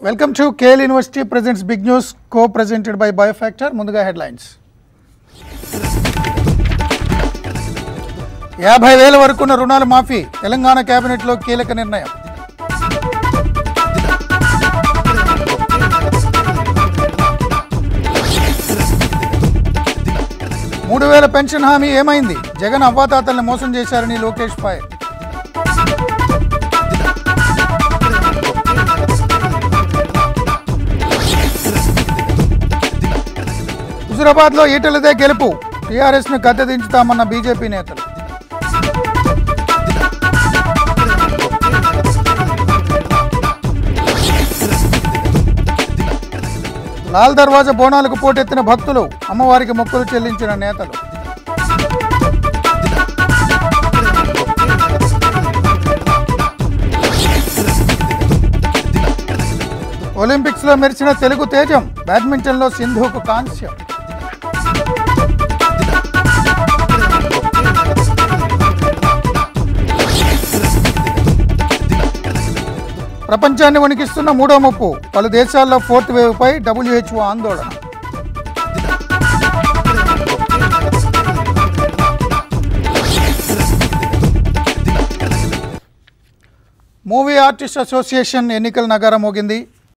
welcome to KL university presents big news co presented by biofactor ముందుగా headlines యాభై వేల వరకున్న రుణాల మాఫీ తెలంగాణ కేబినెట్లో కీలక నిర్ణయం మూడు వేల పెన్షన్ హామీ ఏమైంది జగన్ అవ్వాతాతల్ని మోసం చేశారని లోకేష్ ఫైర్ హుజురాబాద్లో ఈటలదే గెలుపు టీఆర్ఎస్ను గద్దె దించుతామన్న బీజేపీ నేతలు లాల్ దర్వాజా బోనాలకు పోటెత్తిన భక్తులు అమ్మవారికి మొక్కులు చెల్లించిన నేతలు ఒలింపిక్స్లో మెరిచిన తెలుగు తేజం బ్యాడ్మింటన్లో సింధుకు కాంస్యం ప్రపంచాన్ని వణికిస్తున్న మూడో ముప్పు పలు దేశాల్లో ఫోర్త్ వేవ్పై డబ్ల్యూహెచ్ఓ ఆందోళన మూవీ ఆర్టిస్ట్ అసోసియేషన్ ఎన్నికల నగరం మోగింది